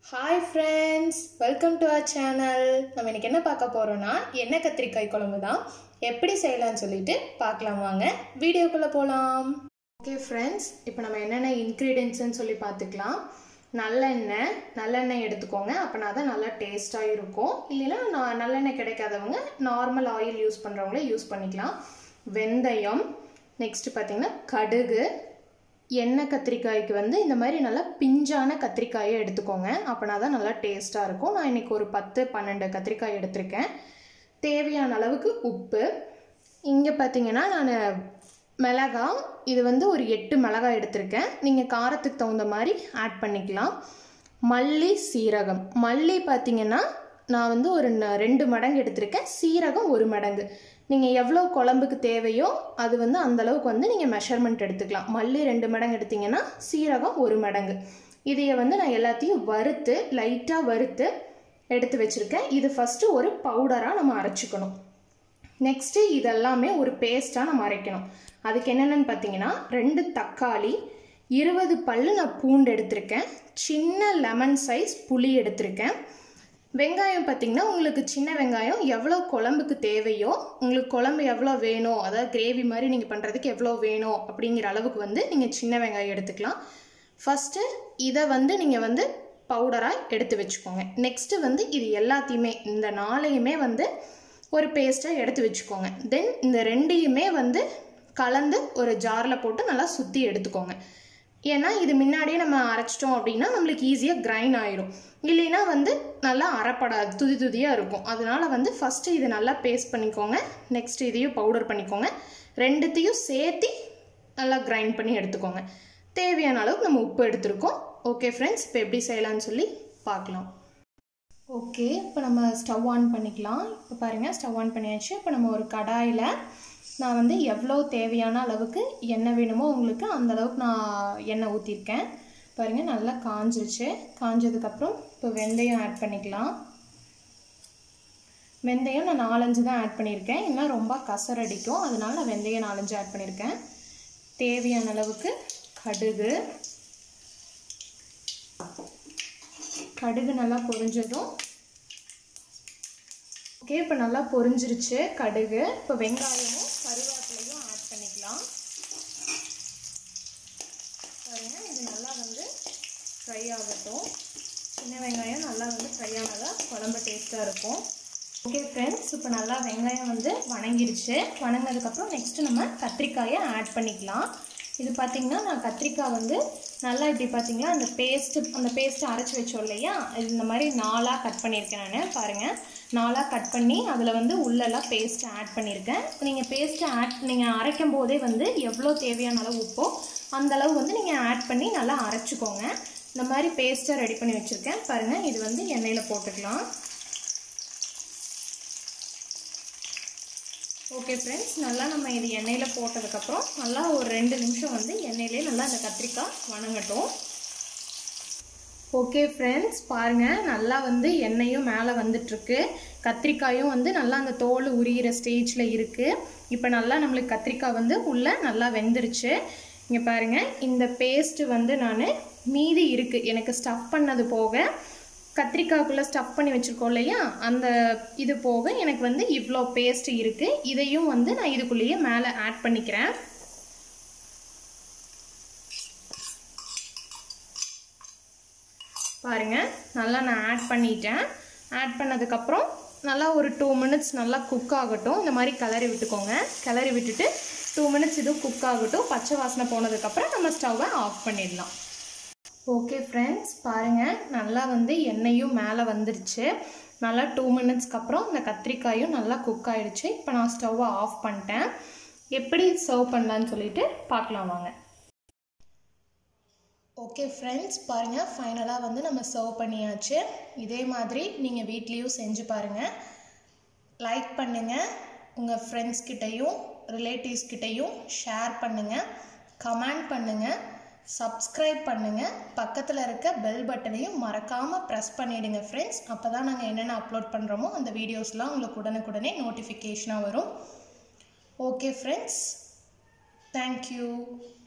hi friends welcome to our channel நம்ம இன்னைக்கு என்ன பார்க்க போகிறோம்னா எண்ணெய் கத்திரிக்காய் குழம்பு தான் எப்படி செய்யலாம்னு சொல்லிட்டு பார்க்கலாம் வாங்க வீடியோக்குள்ளே போகலாம் ஓகே ஃப்ரெண்ட்ஸ் இப்போ நம்ம என்னென்ன இன்க்ரீடியன்ட்ஸ்னு சொல்லி பார்த்துக்கலாம் நல்லெண்ணெய் நல்லெண்ணெய் எடுத்துக்கோங்க அப்போனா தான் நல்லா டேஸ்ட்டாக இருக்கும் இல்லைன்னா நான் நல்லெண்ணெய் கிடைக்காதவங்க நார்மல் ஆயில் யூஸ் பண்ணுறவங்களே யூஸ் பண்ணிக்கலாம் வெந்தயம் நெக்ஸ்ட்டு பார்த்தீங்கன்னா கடுகு எண்ணெய் கத்திரிக்காய்க்கு வந்து இந்த மாதிரி நல்லா பிஞ்சான கத்திரிக்காயை எடுத்துக்கோங்க அப்போனா தான் நல்லா டேஸ்ட்டாக இருக்கும் நான் இன்றைக்கி ஒரு பத்து பன்னெண்டு கத்திரிக்காய் எடுத்திருக்கேன் தேவையான அளவுக்கு உப்பு இங்கே பார்த்தீங்கன்னா நான் மிளகாய் இது வந்து ஒரு எட்டு மிளகாய் எடுத்திருக்கேன் நீங்கள் காரத்துக்கு தகுந்த மாதிரி ஆட் பண்ணிக்கலாம் மல்லி சீரகம் மல்லி பார்த்தீங்கன்னா நான் வந்து ஒரு ந- ரெண்டு மடங்கு எடுத்திருக்கேன் சீரகம் ஒரு மடங்கு நீங்கள் எவ்வளோ குழம்புக்கு தேவையோ அது வந்து அந்த அளவுக்கு வந்து நீங்கள் மெஷர்மெண்ட் எடுத்துக்கலாம் மல்லி ரெண்டு மடங்கு எடுத்தீங்கன்னா சீரகம் ஒரு மடங்கு இதைய வந்து நான் எல்லாத்தையும் வறுத்து லைட்டாக வறுத்து எடுத்து வச்சுருக்கேன் இது ஃபஸ்ட்டு ஒரு பவுடராக நம்ம அரைச்சிக்கணும் நெக்ஸ்ட்டு இதெல்லாமே ஒரு பேஸ்ட்டாக நம்ம அரைக்கணும் அதுக்கு என்னென்னு பார்த்தீங்கன்னா ரெண்டு தக்காளி இருபது பல்லு நான் பூண்டு எடுத்திருக்கேன் சின்ன லெமன் சைஸ் புளி எடுத்திருக்கேன் வெங்காயம் பார்த்தீங்கன்னா உங்களுக்கு சின்ன வெங்காயம் எவ்வளோ குழம்புக்கு தேவையோ உங்களுக்கு குழம்பு எவ்வளோ வேணும் அதாவது கிரேவி மாதிரி நீங்கள் பண்ணுறதுக்கு எவ்வளோ வேணும் அப்படிங்கிற அளவுக்கு வந்து நீங்கள் சின்ன வெங்காயம் எடுத்துக்கலாம் ஃபஸ்ட்டு இதை வந்து நீங்கள் வந்து பவுடராக எடுத்து வச்சுக்கோங்க நெக்ஸ்ட்டு வந்து இது எல்லாத்தையுமே இந்த நாளையுமே வந்து ஒரு பேஸ்ட்டாக எடுத்து வச்சுக்கோங்க தென் இந்த ரெண்டையுமே வந்து கலந்து ஒரு ஜாரில் போட்டு நல்லா சுற்றி எடுத்துக்கோங்க ஏன்னா இது முன்னாடியே நம்ம அரைச்சிட்டோம் அப்படின்னா நம்மளுக்கு ஈஸியாக கிரைண்ட் ஆயிரும் இல்லைன்னா வந்து நல்லா அரைப்படாது துதி துதியாக இருக்கும் அதனால வந்து ஃபஸ்ட்டு இது நல்லா பேஸ்ட் பண்ணிக்கோங்க நெக்ஸ்ட் இதையும் பவுடர் பண்ணிக்கோங்க ரெண்டுத்தையும் சேர்த்து நல்லா கிரைண்ட் பண்ணி எடுத்துக்கோங்க தேவையான அளவுக்கு நம்ம உப்பு எடுத்திருக்கோம் ஓகே ஃப்ரெண்ட்ஸ் இப்போ எப்படி செய்யலாம்னு சொல்லி பார்க்கலாம் ஓகே இப்போ நம்ம ஸ்டவ் ஆன் பண்ணிக்கலாம் இப்போ பாருங்கள் ஸ்டவ் ஆன் பண்ணியாச்சு இப்போ நம்ம ஒரு கடாயில் நான் வந்து எவ்வளோ தேவையான அளவுக்கு எண்ணெய் வேணுமோ உங்களுக்கு அந்த அளவுக்கு நான் எண்ணெய் ஊற்றிருக்கேன் பாருங்கள் நல்லா காஞ்சிருச்சு காஞ்சதுக்கப்புறம் இப்போ வெந்தயம் ஆட் பண்ணிக்கலாம் வெந்தயம் நான் நாலஞ்சு தான் ஆட் பண்ணியிருக்கேன் இல்லைனா ரொம்ப கசரடிக்கும் அதனால நான் வெந்தயம் நாலஞ்சு ஆட் பண்ணியிருக்கேன் தேவையான அளவுக்கு கடுகு கடுகு நல்லா பொரிஞ்சதும் ஓகே இப்போ நல்லா பொரிஞ்சிருச்சு கடுகு இப்போ வெங்காயமும் கருவேப்பிலையும் ஆட் பண்ணிக்கலாம் பாருங்க இது நல்லா வந்து ஃப்ரை ஆகட்டும் சின்ன வெங்காயம் நல்லா வந்து ஃப்ரை ஆனதா குழம்பு டேஸ்ட்டாக இருக்கும் ஓகே ஃப்ரெண்ட்ஸ் இப்போ நல்லா வெங்காயம் வந்து வணங்கிருச்சு வணங்கினதுக்கப்புறம் நெக்ஸ்ட்டு நம்ம கத்திரிக்காயை ஆட் பண்ணிக்கலாம் இது பார்த்திங்கன்னா நான் கத்திரிக்காய் வந்து நல்லா இப்படி பார்த்தீங்களா அந்த பேஸ்ட்டு அந்த பேஸ்ட்டை அரைச்சி வச்சோம் இல்லையா இது இந்த மாதிரி நாலாக கட் பண்ணியிருக்கேன் நான் பாருங்கள் நாலாக கட் பண்ணி அதில் வந்து உள்ளெல்லாம் பேஸ்ட்டு ஆட் பண்ணியிருக்கேன் நீங்கள் பேஸ்ட்டை ஆட் நீங்கள் அரைக்கும் போதே வந்து எவ்வளோ தேவையான அளவு உப்போ அந்த அளவு வந்து நீங்கள் ஆட் பண்ணி நல்லா அரைச்சிக்கோங்க இந்த மாதிரி பேஸ்ட்டை ரெடி பண்ணி வச்சுருக்கேன் பாருங்கள் இது வந்து எண்ணெயில் போட்டுக்கலாம் ஓகே ஃப்ரெண்ட்ஸ் நல்லா நம்ம இது எண்ணெயில் போட்டதுக்கப்புறம் நல்லா ஒரு ரெண்டு நிமிஷம் வந்து எண்ணெயிலே நல்லா அந்த கத்திரிக்காய் வணங்கட்டும் ஓகே ஃப்ரெண்ட்ஸ் பாருங்கள் நல்லா வந்து எண்ணெயும் மேலே வந்துட்டுருக்கு கத்திரிக்காயும் வந்து நல்லா அந்த தோல் உரியிற ஸ்டேஜில் இருக்குது இப்போ நல்லா நம்மளுக்கு கத்திரிக்காய் வந்து உள்ளே நல்லா வெந்துருச்சு இங்கே பாருங்கள் இந்த பேஸ்ட்டு வந்து நான் மீதி இருக்குது எனக்கு ஸ்டஃப் பண்ணது போக கத்திரிக்காய்க்குள்ளே ஸ்டஃப் பண்ணி வச்சுருக்கோம் இல்லையா அந்த இது போக எனக்கு வந்து இவ்வளோ பேஸ்ட் இருக்குது இதையும் வந்து நான் இதுக்குள்ளேயே மேலே ஆட் பண்ணிக்கிறேன் பாருங்கள் நல்லா நான் ஆட் பண்ணிட்டேன் ஆட் பண்ணதுக்கப்புறம் நல்லா ஒரு டூ மினிட்ஸ் நல்லா குக் ஆகட்டும் இந்த மாதிரி கிளறி விட்டுக்கோங்க கிளறி விட்டுட்டு டூ மினிட்ஸ் இதுவும் குக் ஆகட்டும் பச்சை வாசனை போனதுக்கப்புறம் நம்ம ஸ்டவ்வை ஆஃப் பண்ணிடலாம் ஓகே ஃப்ரெண்ட்ஸ் பாருங்கள் நல்லா வந்து எண்ணெயும் மேலே வந்துருச்சு நல்லா டூ மினிட்ஸ்க்கு அப்புறம் இந்த கத்திரிக்காயும் நல்லா குக் ஆயிடுச்சு இப்போ நான் ஸ்டவ்வை ஆஃப் பண்ணிட்டேன் எப்படி சர்வ் பண்ணலான்னு சொல்லிட்டு பார்க்கலாம் வாங்க ஓகே ஃப்ரெண்ட்ஸ் பாருங்கள் ஃபைனலாக வந்து நம்ம சர்வ் பண்ணியாச்சு இதே மாதிரி நீங்கள் வீட்லேயும் செஞ்சு பாருங்கள் லைக் பண்ணுங்கள் உங்கள் ஃப்ரெண்ட்ஸ் கிட்டேயும் ரிலேட்டிவ்ஸ் கிட்டேயும் ஷேர் பண்ணுங்கள் கமெண்ட் பண்ணுங்கள் சப்ஸ்கிரைப் பண்ணுங்கள் பக்கத்தில் இருக்க பெல் பட்டனையும் மறக்காமல் ப்ரெஸ் பண்ணிவிடுங்க ஃப்ரெண்ட்ஸ் அப்போ தான் நாங்கள் என்னென்ன அப்லோட் பண்ணுறோமோ அந்த வீடியோஸ்லாம் உங்களுக்கு உடனுக்குடனே நோட்டிஃபிகேஷனாக வரும் ஓகே ஃப்ரெண்ட்ஸ் தேங்க்யூ